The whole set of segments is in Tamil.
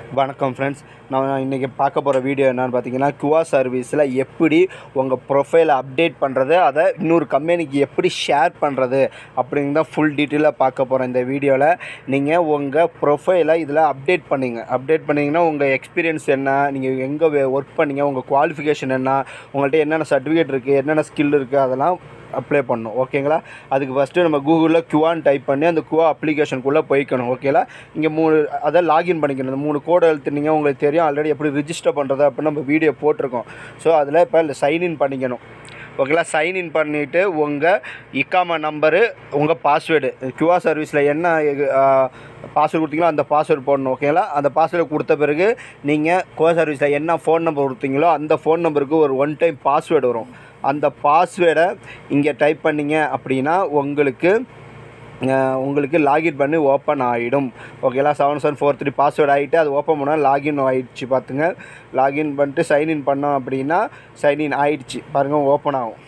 வணக்கம் ஃப்ரெண்ட்ஸ் நான் இன்றைக்கி பார்க்க போகிற வீடியோ என்னன்னு பார்த்தீங்கன்னா குவா சர்வீஸில் எப்படி உங்கள் ப்ரொஃபைலை அப்டேட் பண்ணுறது அதை இன்னொரு கம்பெனிக்கு எப்படி ஷேர் பண்ணுறது அப்படிங்கிறத ஃபுல் டீட்டெயிலாக பார்க்க போகிறேன் இந்த வீடியோவில் நீங்கள் உங்கள் ப்ரொஃபைலை இதில் அப்டேட் பண்ணிங்க அப்டேட் பண்ணிங்கன்னா உங்கள் எக்ஸ்பீரியன்ஸ் என்ன நீங்கள் எங்கே ஒர்க் பண்ணீங்க உங்கள் குவாலிஃபிகேஷன் என்ன உங்கள்கிட்ட என்னென்ன சர்டிஃபிகேட் இருக்குது என்னென்ன ஸ்கில் இருக்குது அதெல்லாம் அப்ளை பண்ணணும் ஓகேங்களா அதுக்கு ஃபஸ்ட்டு நம்ம கூகுளில் குவான்னு டைப் பண்ணி அந்த குவா அப்ளிகேஷனுக்குள்ளே போய்க்கணும் ஓகேங்களா இங்கே மூணு அதை லாகின் பண்ணிக்கணும் இந்த மூணு கோடை எழுத்துனீங்க உங்களுக்கு தெரியும் ஆல்ரெடி எப்படி ரிஜிஸ்டர் பண்ணுறது அப்படின்னு நம்ம வீடியோ போட்டிருக்கோம் ஸோ அதில் இப்போ சைன்இன் பண்ணிக்கணும் ஓகேங்களா சைன்இன் பண்ணிவிட்டு உங்கள் இக்காமா நம்பரு உங்கள் பாஸ்வேர்டு கியூஆர் சர்வீஸில் என்ன பாஸ்வேர்டு கொடுத்தீங்களோ அந்த பாஸ்வேர்டு போடணும் ஓகேங்களா அந்த பாஸ்வேர்டு கொடுத்த பிறகு நீங்கள் கோ சர்வீஸில் என்ன ஃபோன் நம்பர் கொடுத்தீங்களோ அந்த ஃபோன் நம்பருக்கு ஒரு ஒன் டைம் பாஸ்வேர்டு வரும் அந்த பாஸ்வேர்டை இங்கே டைப் பண்ணீங்க அப்படின்னா உங்களுக்கு அஹ், உங்களுக்கு லாகின் பண்ணி ஓப்பன் ஆகிடும் ஓகேங்களா seven seven four three password ஆகிட்டு அது ஓப்பன் பண்ணால் லாகின் ஆகிடுச்சு பார்த்துங்க லாகின் பண்ணிட்டு சைன்இன் பண்ணோம் அப்படின்னா சைன்இன் ஆயிடுச்சு பாருங்கள் ஓப்பன் ஆகும்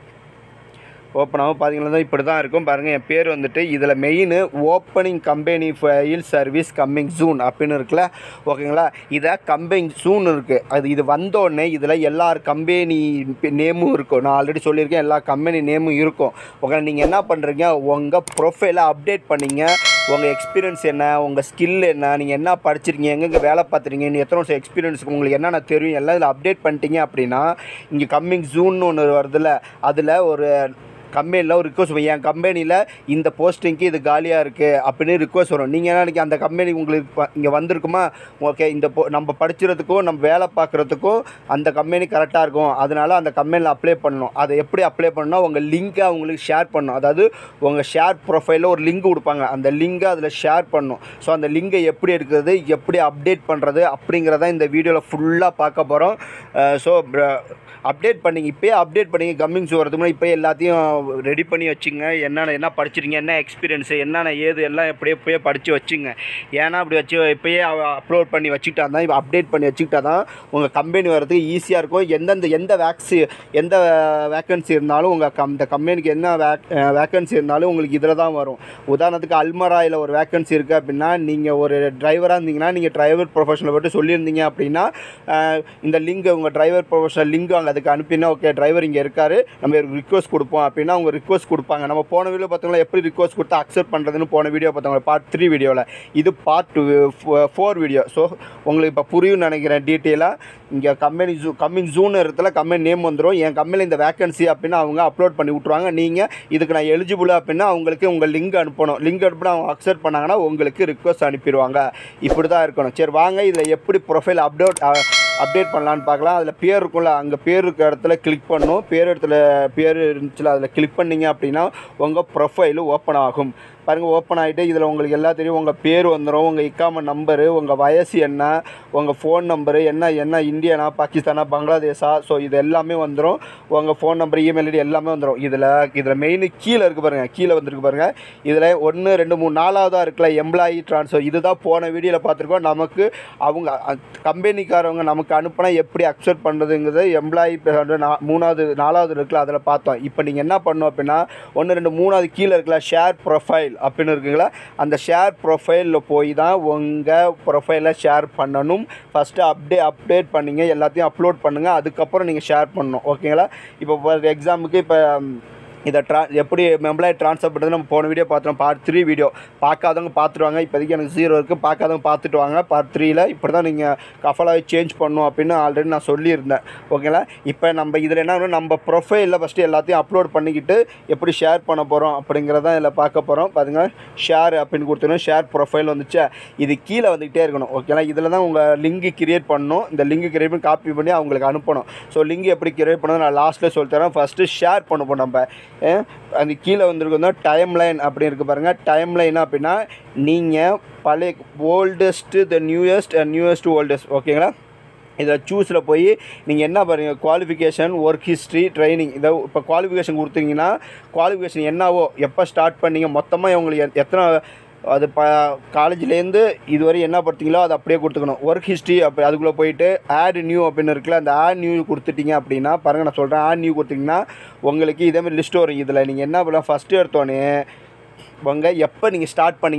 ஓப்பன் ஆகும் பார்த்தீங்கன்னா இப்படி தான் இருக்கும் பாருங்கள் என் பேர் வந்துட்டு இதில் main opening company file service coming June அப்படின்னு இருக்குல்ல ஓகேங்களா இதை கம்பெனி ஜூன் இருக்குது அது இது வந்தோடனே இதில் எல்லா கம்பெனி நேமும் இருக்கும் நான் ஆல்ரெடி சொல்லியிருக்கேன் எல்லா கம்பெனி நேமும் இருக்கும் ஓகே நீங்கள் என்ன பண்ணுறீங்க உங்கள் ப்ரொஃபைலை அப்டேட் பண்ணீங்க உங்கள் எக்ஸ்பீரியன்ஸ் என்ன உங்கள் ஸ்கில் என்ன நீங்கள் என்ன படிச்சிருக்கீங்க எங்கெங்கே வேலை பார்த்துருக்கீங்க நீ எத்தனை வருஷம் எக்ஸ்பீரியன்ஸ் உங்களுக்கு என்னென்ன தெரியும் எல்லாம் இதில் அப்டேட் பண்ணிட்டீங்க அப்படின்னா இங்கே கம்மிங் ஜூன் ஒன்று வருதுல்ல அதில் ஒரு கம்பெனியில் ஒரு ரிக்வஸ்ட் வரும் என் கம்பெனியில் இந்த போஸ்டிங்க்கு இது காலியாக இருக்குது அப்படின்னு ரிக்வஸ்ட் வரும் நீங்கள் என்ன நினைக்க அந்த கம்பெனி உங்களுக்கு இங்கே வந்திருக்குமா ஓகே இந்த போ நம்ம படிச்சிறதுக்கும் நம்ம வேலை பார்க்குறதுக்கும் அந்த கம்பெனி கரெக்டாக இருக்கும் அதனால அந்த கம்பெனியில் அப்ளை பண்ணணும் அதை எப்படி அப்ளை பண்ணணும் உங்கள் லிங்க்கை அவங்களுக்கு ஷேர் பண்ணணும் அதாவது உங்கள் ஷேர் ப்ரொஃபைலில் ஒரு லிங்க் கொடுப்பாங்க அந்த லிங்கை அதில் ஷேர் பண்ணணும் ஸோ அந்த லிங்கை எப்படி எடுக்கிறது எப்படி அப்டேட் பண்ணுறது அப்படிங்கிறத இந்த வீடியோவில் ஃபுல்லாக பார்க்க போகிறோம் ஸோ அப்டேட் பண்ணிங்க இப்போயே அப்டேட் பண்ணிங்க கம்மிங்ஸ் வரதுக்கு முன்னாடி இப்போயே எல்லாத்தையும் ரெடி பண்ணி வச்சுங்க என்னென்ன என்ன படிச்சிருங்க என்ன எக்ஸ்பீரியன்ஸு என்னென்ன ஏது எல்லாம் எப்படியே இப்போயே படித்து வச்சுங்க ஏன்னா அப்படி வச்சு இப்போயே அப்லோட் பண்ணி வச்சுக்கிட்டா தான் இப்போ அப்டேட் பண்ணி வச்சுக்கிட்டா தான் உங்கள் கம்பெனி வரதுக்கு ஈஸியாக இருக்கும் எந்தெந்த எந்த வேக்சி எந்த வேக்கன்சி இருந்தாலும் உங்கள் கம் இந்த கம்பெனிக்கு என்ன வேக் வேக்கன்சி இருந்தாலும் உங்களுக்கு இதில் தான் வரும் உதாரணத்துக்கு அல்மராயில் ஒரு வேக்கன்சி இருக்குது அப்படின்னா நீங்கள் ஒரு டிரைவராக இருந்தீங்கன்னா நீங்கள் டிரைவர் ப்ரொஃபஷனில் போட்டு சொல்லியிருந்தீங்க அப்படின்னா அஹ், இந்த லிங்க் உங்கள் டிரைவர் ப்ரொஃபஷனல் லிங்க் அங்கே அதுக்கு அனுப்பினா ஓகே டிரைவர் இங்கே இருக்காரு நம்ம ரிக்வஸ்ட் கொடுப்போம் அப்படின்னா அவங்க ரிக்வஸ்ட் கொடுப்பாங்க நம்ம போன வீடியோ பார்த்தவங்களா எப்படி ரிக்வஸ்ட் கொடுத்து அக்செப்ட் பண்ணுறதுன்னு போன வீடியோ பார்த்தவங்க பார்ட் த்ரீ வீடியோவில் இது part two four video so உங்களுக்கு இப்போ புரியும்னு நினைக்கிறேன் டீட்டெயிலாக இங்கே கம்பெனி ஜூ கம்மிங் ஜூன் இடத்துல கம்பெனி நேம் வந்துடும் என் கம்பெனியில் இந்த வேகன்சி அப்படின்னு அவங்க அப்லோட் பண்ணி விட்ருவாங்க நீங்கள் இதுக்கு நான் எலிஜிபிள் அப்படின்னா அவங்களுக்கு உங்கள் லிங்க் அனுப்பணும் லிங்க் அனுப்பினா அவங்க அக்செப்ட் பண்ணாங்கன்னா உங்களுக்கு ரிக்வஸ்ட் அனுப்பிடுவாங்க இப்படி தான் இருக்கணும் சரி வாங்க இதில் எப்படி ப்ரொஃபைல் அப்டேட் அப்டேட் பண்ணலான்னு பார்க்கலாம் அதில் பேர் இருக்கும்ல அங்கே பேர் இருக்க இடத்துல கிளிக் பண்ணணும் பேர் இடத்துல பேர் இருந்துச்சுல அதில் கிளிக் பண்ணீங்க அப்படின்னா உங்கள் ப்ரொஃபைலு ஓப்பன் ஆகும் பாருங்கள் ஓப்பன் ஆகிட்டு இதில் உங்களுக்கு எல்லாம் தெரியும் உங்கள் பேர் வந்துடும் உங்கள் இக்காம நம்பரு உங்கள் வயசு என்ன உங்கள் ஃபோன் நம்பரு என்ன என்ன இந்தியானா பாகிஸ்தானா பங்களாதேஷா ஸோ இது எல்லாமே வந்துடும் உங்கள் ஃபோன் நம்பர் இமெயில் ஐடி எல்லாமே வந்துடும் இதில் இதில் மெயின் கீழே இருக்குது பாருங்கள் கீழே வந்துருக்கு பாருங்கள் இதில் ஒன்று ரெண்டு மூணு நாலாவதாக இருக்குல்ல எம்ப்ளாயி ட்ரான்ஸ்ஃபர் இதுதான் போன வீடியோவில் பார்த்துருக்கோம் நமக்கு அவங்க கம்பெனிக்காரவங்க நமக்கு அனுப்பினா எப்படி அக்செப்ட் பண்ணுறதுங்கிறது எம்ப்ளாயி மூணாவது நாலாவது இருக்குல்ல அதில் பார்த்தோம் இப்போ நீங்கள் என்ன பண்ணணும் அப்படின்னா ஒன்று ரெண்டு மூணாவது கீழே இருக்குல்ல ஷேர் ப்ரொஃபைல் அப்படின்னு இருக்குங்களா அந்த ஷேர் ப்ரொஃபைலில் போய் தான் உங்கள் ப்ரொஃபைலை ஷேர் பண்ணணும் ஃபஸ்ட்டு அப்டே அப்டேட் பண்ணிங்க எல்லாத்தையும் அப்லோட் பண்ணுங்கள் அதுக்கப்புறம் நீங்கள் ஷேர் பண்ணணும் ஓகேங்களா இப்போ ஃபார் எக்ஸாம்பிளுக்கு இப்போ இதை ட்ரா எப்படி எம்ப்ளாயி ட்ரான்ஸ்ஃபர் பண்ணுறது நம்ம போன வீடியோ பார்த்தோம் பார்ட் த்ரீ வீடியோ பார்க்காதவங்க பார்த்துருவாங்க இப்போதைக்கு எனக்கு ஜீரோ இருக்குது பார்க்காதவங்க பார்த்துட்டு வாங்க பார்ட் த்ரீயில் இப்படி தான் நீங்கள் கஃபலாக சேஞ்ச் பண்ணணும் அப்படின்னு ஆல்ரெடி நான் சொல்லியிருந்தேன் ஓகேங்களா இப்போ நம்ம இதில் என்ன பண்ணணும், நம்ம ப்ரொஃபைலில் ஃபஸ்ட்டு எல்லாத்தையும் அப்லோட் பண்ணிக்கிட்டு எப்படி ஷேர் பண்ண போகிறோம் அப்படிங்கிறதான் இதில் பார்க்க போகிறோம் பாருங்க ஷேர் அப்படின்னு கொடுத்தோன்னா ஷேர் ப்ரொஃபைல் வந்துச்சா இது கீழே வந்துக்கிட்டே இருக்கணும் ஓகேங்களா இதில் தான் உங்கள் லிங்க் கிரியேட் பண்ணணும் இந்த லிங்க் கிரியேட் பண்ணி காப்பி பண்ணி அவங்களுக்கு அனுப்பணும் ஸோ லிங்க் எப்படி கிரியேட் பண்ணணும் நான் லாஸ்ட்டில் சொல்லித்தரேன் ஃபஸ்ட்டு ஷேர் பண்ணுவோம் நம்ம ஏன், அந்த கீழே வந்துருக்கோம் டைம் லைன் அப்படி இருக்கு பாருங்கள் டைம் லைன் அப்படின்னா நீங்கள் பழைய oldest the newest and newest oldest ஓகேங்களா இதில் சூஸில் போய் நீங்கள் என்ன பாருங்கள் குவாலிஃபிகேஷன் ஒர்க் ஹிஸ்ட்ரி ட்ரைனிங் இதை இப்போ குவாலிஃபிகேஷன் கொடுத்தீங்கன்னா குவாலிஃபிகேஷன் என்னவோ எப்போ ஸ்டார்ட் பண்ணீங்க மொத்தமாக உங்களுக்கு எத்- எத்தனை அது ப காலேஜ்லேருந்து இதுவரை என்ன படித்தீங்களோ அதை அப்படியே கொடுத்துக்கணும் ஒர்க் ஹிஸ்ட்ரி அப்படி அதுக்குள்ளே போயிட்டு ஆட் நியூ அப்படின்னு இருக்குல்ல அந்த ஆட் நியூ கொடுத்துட்டீங்க அப்படின்னா பாருங்கள் நான் சொல்கிறேன் ஆட் நியூ கொடுத்தீங்கன்னா உங்களுக்கு இதேமாதிரி லிஸ்ட் வரும் இதில் நீங்கள் என்ன பண்ணலாம் ஃபஸ்ட்டு எடுத்தோடனே உங்கள் எப்போ நீங்கள் ஸ்டார்ட் பண்ணீங்க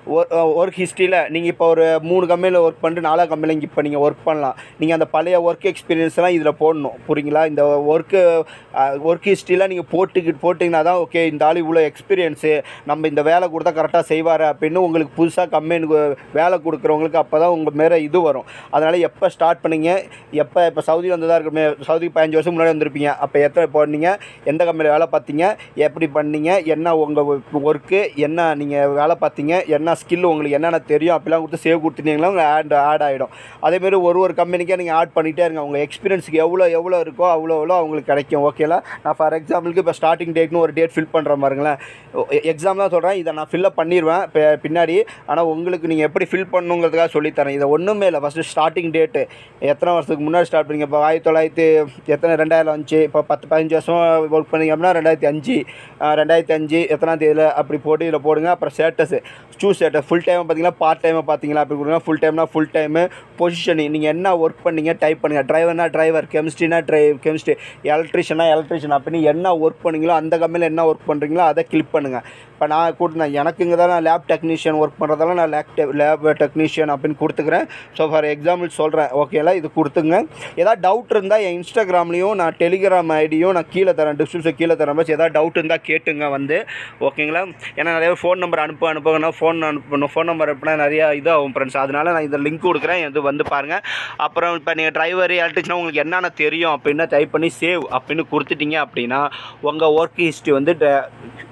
ஒர்க் ஹிஸ்ட்ரியில் நீங்கள் இப்போ ஒரு மூணு கம்பெனியில் ஒர்க் பண்ணிட்டு நாலா கம்பெனியில் இப்போ நீங்கள் ஒர்க் பண்ணலாம் நீங்கள் அந்த பழைய ஒர்க் எக்ஸ்பீரியன்ஸ்லாம் இதில் போடணும் புரியுங்களா இந்த ஒர்க்கு ஒர்க் ஹிஸ்ட்ரியில் நீங்கள் போட்டுக்கிட்டு போட்டிங்கன்னா தான் ஓகே இந்த ஆள் இவ்வளோ எக்ஸ்பீரியன்ஸு நம்ம இந்த வேலை கொடுத்தா கரெக்டாக செய்வார் அப்படின்னு உங்களுக்கு புதுசாக கம்பெனிக்கு வேலை கொடுக்குறவங்களுக்கு அப்போ தான் உங்கள் மேலே இது வரும் அதனால் எப்போ ஸ்டார்ட் பண்ணீங்க எப்போ இப்போ சவுதி வந்ததாக இருக்குமே சவுதி பதினஞ்சு வருஷம் முன்னாடி வந்திருப்பீங்க அப்போ எத்தனை போனீங்க எந்த கம்பெனியில் வேலை பார்த்தீங்க எப்படி பண்ணீங்க என்ன உங்கள் ஒர்க்கு என்ன நீங்கள் வேலை பார்த்தீங்க என்ன ஸ்கில் உங்களுக்கு என்னென்ன தெரியும் அப்படிலாம் கொடுத்து சேவ் கொடுத்துட்டீங்களா உங்கள் ஆட் ஆட் ஆகிடும் அதேமாரி ஒரு ஒரு கம்பெனிக்கே நீங்கள் ஆட் பண்ணிகிட்டே இருங்க உங்கள் எக்ஸ்பீரியன்ஸுக்கு எவ்வளோ எவ்வளோ இருக்கோ அவ்வளோ எவ்வளோ அவங்களுக்கு கிடைக்கும் ஓகேலா நான் ஃபார் எக்ஸாம்பிளுக்கு இப்போ ஸ்டார்டிங் டேட்னு ஒரு டேட் ஃபில் பண்ணுற பாருங்களேன் எக்ஸாம் தான் சொல்கிறேன் இதை நான் ஃபில்லப் பண்ணிடுவேன் இப்போ பின்னாடி ஆனால் உங்களுக்கு நீங்கள் எப்படி ஃபில் பண்ணுங்கிறதுக்காக சொல்லித்தரேன் இதை ஒன்றுமே இல்லை ஃபஸ்ட்டு ஸ்டார்டிங் டேட்டு எத்தனை வருஷத்துக்கு முன்னாடி ஸ்டார்ட் பண்ணீங்க இப்போ ஆயிரத்தி தொள்ளாயிரத்தி எத்தனை ரெண்டாயிரம் வந்துச்சு இப்போ பத்து பதினஞ்சு வருஷம் ஒர்க் பண்ணீங்க அப்படின்னா ரெண்டாயிரத்தி அஞ்சு ஆஹ் ரெண்டாயிரத்தி அஞ்சு எத்தனாம் தேதியில் அப்படி போட்டு இதில் போடுங்க அப்புறம் status choose status full time பார்த்தீங்களா பார்ட் டைமை பார்த்தீங்களா அப்படி கொடுங்க ஃபுல் டைம்னா ஃபுல் டைமு பொசிஷனு நீங்கள் என்ன ஒர்க் பண்ணீங்க டைப் பண்ணுங்கள் டிரைவர்னா டிரைவர் கெமிஸ்ட்ரினா ட்ரை கெமிஸ்ட்ரி எலக்ட்ரிஷியனா எலக்ட்ரிஷியன் அப்படின்னு என்ன ஒர்க் பண்ணீங்களோ அந்த கம்பெனியில் என்ன ஒர்க் பண்ணுறீங்களோ அதை கிளிக் பண்ணுங்கள் இப்போ நான் கொடுத்தேன் எனக்கு இங்கே தான் நான் லேப் டெக்னீஷியன் ஒர்க் பண்ணுறதால நான் லேப் லேப் டெக்னீஷியன் அப்படின்னு கொடுத்துக்கிறேன் ஸோ ஃபார் எக்ஸாம்பிள் சொல்கிறேன் ஓகேல இது கொடுத்துங்க ஏதாவது டவுட் இருந்தால் என் இன்ஸ்டாகிராம்லேயும் நான் டெலிகிராம் ஐடியும் நான் கீழே தரேன் டிஸ்கிரிப்ஷன் கீழே தரேன் பஸ் ஏதாவது டவுட் இருந்தால் கேட்டுங்க வந்து ஓகேங்களா ஏன்னா நிறைய ஃபோன் நம்பர் அனுப்ப அனுப்புங்கன்னா ஃபோன் அனுப்பணும் ஃபோன் நம்பர் அனுப்புனா நிறையா இதாகும் ஃப்ரெண்ட்ஸ் அதனால நான் இந்த லிங்க் கொடுக்குறேன் இது வந்து பாருங்கள் அப்புறம் இப்போ நீங்கள் டிரைவர் எலக்ட்ரிஷனா உங்களுக்கு என்னென்ன தெரியும் அப்படின்னு டைப் பண்ணி சேவ் அப்படின்னு கொடுத்துட்டீங்க அப்படின்னா உங்கள் ஒர்க் ஹிஸ்ட்ரி வந்து ட-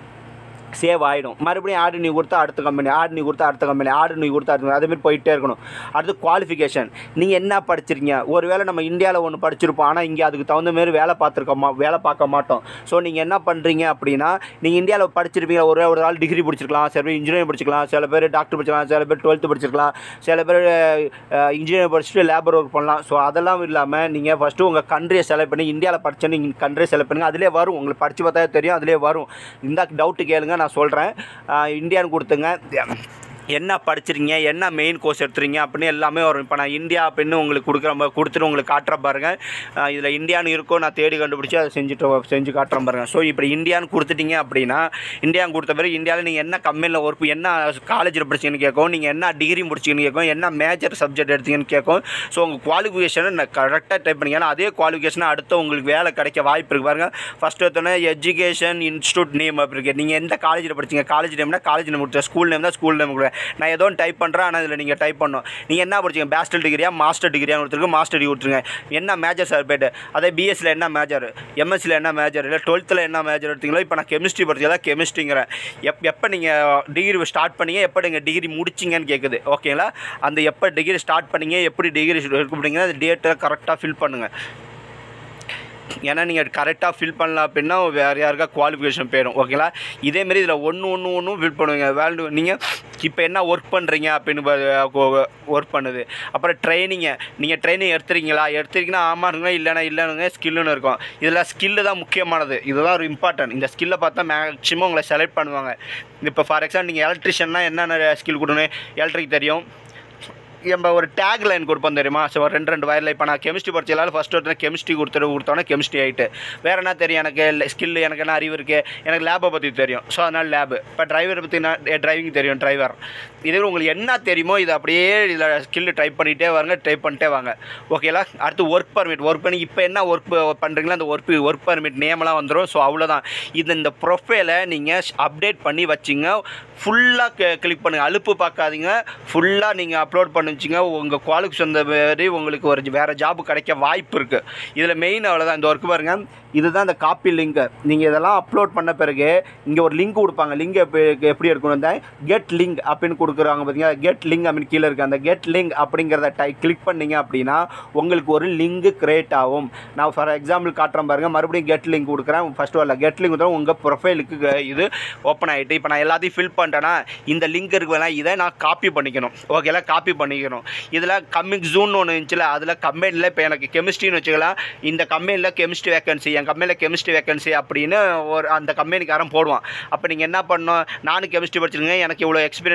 சேவ் ஆகிடும் மறுபடியும் ஆடு நீ கொடுத்தா அடுத்த கம்பெனி ஆடு நீ கொடுத்தா அடுத்த கம்பெனி ஆடு நீ கொடுத்தா அடுத்த அதேமாதிரி போயிட்டே இருக்கணும் அடுத்து குவாலிஃபிகேஷன் நீங்கள் என்ன படிச்சிருக்கீங்க ஒருவேளை நம்ம இந்தியாவில் ஒன்று படிச்சிருப்போம் ஆனால் இங்கே அதுக்கு தகுந்த மாதிரி வேலை பார்த்துருக்க மா வேலை பார்க்க மாட்டோம் ஸோ நீங்கள் என்ன பண்ணுறீங்க அப்படின்னா நீங்கள் இந்தியாவில் படிச்சிருப்பீங்க ஒரு ஒரு ஆள் டிகிரி படிச்சிருக்கலாம் சில பேர் இன்ஜினியரிங் படிச்சிருக்கலாம் சில பேர் டாக்டர் படிச்சிருக்கலாம் சில பேர் டுவெல்த்து படிச்சிருக்கலாம் சில பேர் இன்ஜினியரிங் படிச்சுட்டு லேபர் ஒர்க் பண்ணலாம் ஸோ அதெல்லாம் இல்லாமல் நீங்கள் ஃபஸ்ட்டு உங்கள் கண்ட்ரியை செலக்ட் பண்ணி இந்தியாவில் படிச்சேன்னு நீங்கள் கண்ட்ரியை செலக்ட் பண்ணுங்க அதிலே வரும் உங்களுக்கு படித்து பார்த்தா தெரியும் அதிலே வரும் இந்த டவுட்டு கேளுங்க நான் சொல்கிறேன் இந்தியான்னு கொடுத்துங்க என்ன படிச்சிருக்கீங்க என்ன மெயின் கோர்ஸ் எடுத்துறீங்க அப்படின்னு எல்லாமே வரும் இப்போ நான் இந்தியா அப்படின்னு உங்களுக்கு கொடுக்குற மாதிரி கொடுத்துட்டு உங்களுக்கு காட்டுற பாருங்க இதில் இந்தியான்னு இருக்கோ நான் தேடி கண்டுபிடிச்சி அதை செஞ்சுட்டு செஞ்சு காட்டுறேன் பாருங்க ஸோ இப்போ இந்தியான்னு கொடுத்துட்டீங்க அப்படின்னா இந்தியான்னு கொடுத்த பிறகு இந்தியாவில் நீங்கள் என்ன கம்பெனியில் ஒர்க் என்ன காலேஜில் படிச்சீங்கன்னு கேட்கும் நீங்கள் என்ன டிகிரி முடிச்சீங்கன்னு கேட்கும் என்ன மேஜர் சப்ஜெக்ட் எடுத்தீங்கன்னு கேட்கும் ஸோ உங்கள் குவாலிஃபிகேஷனை நான் கரெக்டாக டைப் பண்ணீங்க ஏன்னா அதே குவாலிஃபிகேஷனை அடுத்து உங்களுக்கு வேலை கிடைக்க வாய்ப்பு இருக்குது பாருங்க ஃபஸ்ட்டு எடுத்தோன்னே எஜுகேஷன் இன்ஸ்டியூட் நேம் அப்படி இருக்கு நீங்கள் எந்த காலேஜில் படிச்சீங்க காலேஜ் நேம்னா காலேஜ் நேம் கொடுத்தேன் ஸ்கூல் நேம் தான் ஸ்கூல் நேம் கொடுக்குறேன் நான் ஏதோ டைப் பண்ணுறேன் ஆனால் இதில் நீங்கள் டைப் பண்ணணும் நீங்கள் என்ன படிச்சீங்க பேஸ்டல் டிகிரியா மாஸ்டர் டிகிரியா கொடுத்துருக்கு மாஸ்டர் டிகிரி கொடுத்துருங்க என்ன மேஜர் சர்பேட் அதே பிஎஸ்சியில் என்ன மேஜர் எம்எஸ்சியில் என்ன மேஜர் இல்லை டுவெல்த்தில் என்ன மேஜர் எடுத்தீங்களோ இப்போ நான் கெமிஸ்ட்ரி படிச்சதா கெமிஸ்ட்ரிங்கிறேன் எப் எப்போ நீங்கள் டிகிரி ஸ்டார்ட் பண்ணீங்க எப்போ நீங்கள் டிகிரி முடிச்சிங்கன்னு கேட்குது ஓகேங்களா அந்த எப்போ டிகிரி ஸ்டார்ட் பண்ணீங்க எப்படி டிகிரி பண்ணீங்க அந்த டேட்டை கரெக்டாக ஃபில் பண்ணுங்கள் ஏன்னா நீங்கள் கரெக்டாக ஃபில் பண்ணல அப்படின்னா வேறு யாருக்கா குவாலிஃபிகேஷன் போயிடும் ஓகேங்களா இதேமாரி இதில் ஒன்று ஒன்று ஒன்றும் ஃபில் பண்ணுவீங்க வேல்யூ நீங்கள் இப்போ என்ன ஒர்க் பண்ணுறீங்க அப்படின்னு ஒர்க் பண்ணுது அப்புறம் ட்ரைனிங்கை நீங்கள் ட்ரைனிங் எடுத்துறீங்களா எடுத்துறீங்கன்னா ஆமாங்க இல்லைனா இல்லைனுங்க ஸ்கில்லுன்னு இருக்கும் இதில் ஸ்கில்லு தான் முக்கியமானது இதுதான் ஒரு இம்பார்ட்டன்ட் இந்த ஸ்கில்லை பார்த்தா மேக்ஸிமம் உங்களை செலக்ட் பண்ணுவாங்க இப்போ ஃபார் எக்ஸாம்பிள் நீங்கள் எலக்ட்ரிஷியன்னா என்னென்ன ஸ்கில் கொடுக்கணும் எலக்ட்ரிக் தெரியும் நம்ம ஒரு டேக் லைன் கொடுப்போம் தெரியுமா ஸோ ஒரு ரெண்டு ரெண்டு வயரில் இப்போ நான் கெமிஸ்ட்ரி படிச்சதால ஃபஸ்ட் ஒருத்தர் கெமிஸ்ட்ரி கொடுத்துட்டு கொடுத்தோன்னே கெமிஸ்ட்ரி ஆகிட்டு வேறு என்ன தெரியும் எனக்கு ஸ்கில் எனக்கு என்ன அறிவு இருக்குது எனக்கு லேபை பற்றி தெரியும் ஸோ அதனால் லேபு இப்போ டிரைவரை பற்றி டிரைவிங் தெரியும் டிரைவர் இதே உங்களுக்கு என்ன தெரியுமோ இதை அப்படியே இதில் ஸ்கில் டைப் பண்ணிகிட்டே வாங்க டைப் பண்ணிட்டே வாங்க ஓகேலா அடுத்து ஒர்க் பர்மிட் ஒர்க் பண்ணி இப்போ என்ன ஒர்க் பண்ணுறீங்களோ அந்த ஒர்க் ஒர்க் பர்மிட் நேமெல்லாம் வந்துடும் ஸோ அவ்வளோதான் இது இந்த ப்ரொஃபைலை நீங்கள் அப்டேட் பண்ணி வச்சிங்க ஃபுல்லாக கிளிக் பண்ணுங்கள் அலுப்பு பார்க்காதீங்க ஃபுல்லாக நீங்கள் அப்லோட் பண்ணி வச்சிங்க உங்கள் குவாலிஃபிகேஷன் மாதிரி உங்களுக்கு ஒரு வேறு ஜாப் கிடைக்க வாய்ப்பு இருக்குது இதில் மெயின் அவ்வளோதான் இந்த ஒர்க் பாருங்கள் இதுதான் இந்த காப்பி லிங்க்கு நீங்கள் இதெல்லாம் அப்லோட் பண்ண பிறகு இங்கே ஒரு லிங்க் கொடுப்பாங்க லிங்க் எப்படி எப்படி இருக்கணும் இந்த கெட் லிங்க் அப்படின்னு கொடுக்குறாங்க பார்த்தீங்கன்னா கெட் லிங்க் அப்படின்னு கீழே இருக்குது அந்த கெட் லிங்க் அப்படிங்கிறத டை கிளிக் பண்ணீங்க அப்படின்னா உங்களுக்கு ஒரு லிங்க் கிரியேட் ஆகும் நான் ஃபார் எக்ஸாம்பிள் காட்டுறேன் பாருங்கள் மறுபடியும் கெட் லிங்க் கொடுக்குறேன் ஃபஸ்ட் வரல கெட் லிங்க் தான் உங்கள் ப்ரொஃபைலுக்கு இது ஓப்பன் ஆகிட்டு இப்போ நான் எல்லாத்தையும் ஃபில் பண்ணிட்டேன்னா இந்த லிங்க் இருக்குன்னா இதை நான் காப்பி பண்ணிக்கணும் ஓகேல காப்பி பண்ணிக்கணும் இதில் கம்மிங் ஜூன் ஒன்று இருந்துச்சுல அதில் கம்பெனியில் இப்போ எனக்கு கெமிஸ்ட்ரின்னு வச்சுக்கலாம் இந்த கம்பெனியில் கெமிஸ்ட்ரி வேக்கன்சி என் கம்பெனியில் கெமிஸ்ட்ரி வேக்கன்சி அப்படின்னு ஒரு அந்த கம்பெனிக்காரன் போடுவான் அப்போ நீங்கள் என்ன பண்ணணும் நானும் கெமிஸ்ட்ரி படிச்சிருக்கேன் எனக்கு இவ்வளோ எக்ஸ்பீரியன்ஸ் இருக்குது நான் இந்த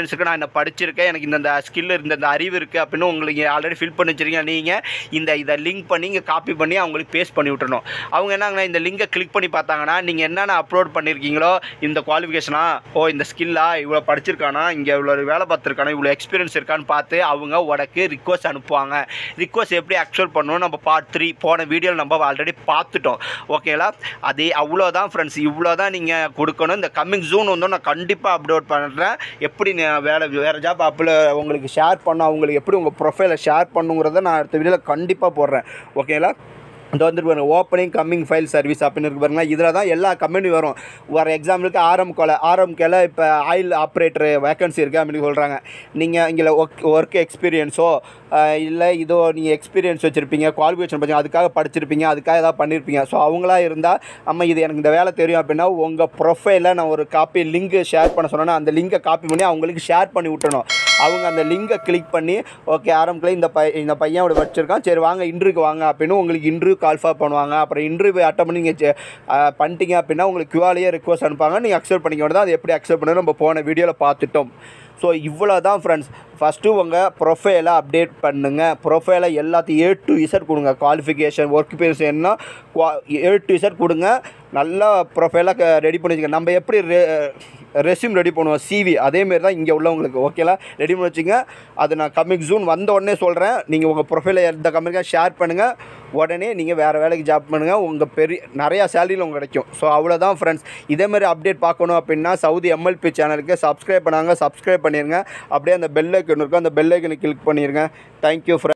நான் படிச்சிருக்கேன் எனக்கு இந்த ஸ்கில் இந்த இந்த அறிவு இருக்குது அப்படின்னு உங்களுக்கு ஆல்ரெடி ஃபில் பண்ணி வச்சிருக்கீங்க நீங்கள் இந்த இதை லிங்க் பண்ணி இங்கே காப்பி பண்ணி அவங்களுக்கு பேஸ்ட் பண்ணி விட்டுறணும் அவங்க என்னங்கன்னா இந்த லிங்கை கிளிக் பண்ணி பார்த்தாங்கன்னா நீங்கள் என்னென்ன அப்லோட் பண்ணியிருக்கீங்களோ இந்த குவாலிஃபிகேஷனா ஓ இந்த ஸ்கில்லா இவ்வளோ படிச்சிருக்கானா இங்கே இவ்வளோ வேலை பார்த்துருக்கானா இவ்வளோ எக்ஸ்பீரியன்ஸ் இருக்கான்னு பார்த்து அவங்க உனக்கு ரிக்வஸ்ட் அனுப்புவாங்க ரிக்வஸ்ட் எப்படி அக்செப்ட் பண்ணணும் நம்ம பார்ட் த்ரீ போன வீடியோவில் நம்ம ஆல்ரெடி பார்த்துட்டோம் ஓகேங்களா அதே அவ்வளோதான் ஃப்ரெண்ட்ஸ் இவ்வளோ தான் நீங்கள் கொடுக்கணும் இந்த கம்மிங் ஜூன் வந்து நான் கண்டிப்பாக அப்லோட் பண்ணுறேன் எப்படி நான் வேலை வேறு ஜாப் அப்பில் உங்களுக்கு ஷேர் பண்ண அவங்களுக்கு எப்படி உங்கள் ப்ரொஃபைலை ஷேர் பண்ணுங்கிறத நான் அடுத்த வீடியோவில் கண்டிப்பாக போடுறேன் ஓகேங்களா இது வந்துட்டு பாருங்க ஓப்பனிங் கம்மிங் ஃபைல் சர்வீஸ் அப்படின்னு இருக்கு பாருங்களா இதில் தான் எல்லா கம்பெனி வரும் ஒரு எக்ஸாம்பிளுக்கு ஆரம் கொலை ஆரம் கேல இப்போ ஆயில் ஆப்ரேட்டர் வேகன்சி இருக்குது அப்படின்னு சொல்கிறாங்க நீங்கள் இங்கே ஒர்க் ஒர்க் எக்ஸ்பீரியன்ஸோ இல்லை இதோ நீங்கள் எக்ஸ்பீரியன்ஸ் வச்சுருப்பீங்க குவாலிஃபிகேஷன் பார்த்தீங்க அதுக்காக படிச்சிருப்பீங்க அதுக்காக ஏதாவது பண்ணியிருப்பீங்க ஸோ அவங்களா இருந்தால் அம்மா இது எனக்கு இந்த வேலை தெரியும் அப்படின்னா உங்கள் ப்ரொஃபைலில் நான் ஒரு காப்பி லிங்க் ஷேர் பண்ண சொன்னேன்னா அந்த லிங்கை காப்பி பண்ணி அவங்களுக்கு ஷேர் பண்ணி விட்டணும் அவங்க அந்த லிங்கை கிளிக் பண்ணி ஓகே ஆரம்பிக்கல இந்த பை இந்த பையன் அப்படி வச்சுருக்கான் சரி வாங்க இன்டர்வியூக்கு வாங்க அப்படின்னு உங்களுக்கு இன்டர்வியூ கால்ஃபார் பண்ணுவாங்க அப்புறம் இன்டர்வியூ அட்டன் பண்ணி நீங்கள் பண்ணிட்டீங்க அப்படின்னா உங்களுக்கு கியூஆலேயே ரிக்வஸ்ட் அனுப்பாங்க நீங்கள் அக்செப்ட் பண்ணிக்க வேண்டியது அது எப்படி அக்செப்ட் பண்ணணும் நம்ம போன வீடியோவில் பார்த்துட்டோம் ஸோ இவ்வளோ தான் ஃப்ரெண்ட்ஸ் ஃபஸ்ட்டு உங்கள் ப்ரொஃபைலை அப்டேட் பண்ணுங்கள் ப்ரொஃபைலை எல்லாத்தையும் ஏ டு இசட் கொடுங்க குவாலிஃபிகேஷன் ஒர்க் எக்ஸ்பீரியன்ஸ் என்ன குவா ஏ டு இசட் கொடுங்க நல்லா ப்ரொஃபைலாக ரெடி பண்ணி வச்சுங்க நம்ம எப்படி ரெ ரெஸ்யூம் ரெடி பண்ணுவோம் சிவி அதேமாரி தான் இங்கே உள்ளவங்களுக்கு ஓகேலா ரெடி பண்ணி வச்சுங்க அது நான் கம்மிங் ஜூன் வந்த உடனே சொல்கிறேன் நீங்கள் உங்கள் ப்ரொஃபைலை எந்த கம்பெனிக்காக ஷேர் பண்ணுங்கள் உடனே நீங்கள் வேறு வேலைக்கு ஜாப் பண்ணுங்கள் உங்கள் பெரிய நிறையா சேலரியில் உங்களுக்கு கிடைக்கும் ஸோ அவ்வளோதான் ஃப்ரெண்ட்ஸ் இதேமாரி அப்டேட் பார்க்கணும் அப்படின்னா சவுதி எம்எல்பி சேனலுக்கு சப்ஸ்கிரைப் பண்ணாங்க சப்ஸ்கிரைப் பண்ணிடுங்க அப்படியே அந்த பெல் ஐக்கன் இருக்கும் அந்த பெல் ஐக்கனை கிளிக் பண்ணிடுங்க தேங்க்யூ ஃப்ரெண்ட்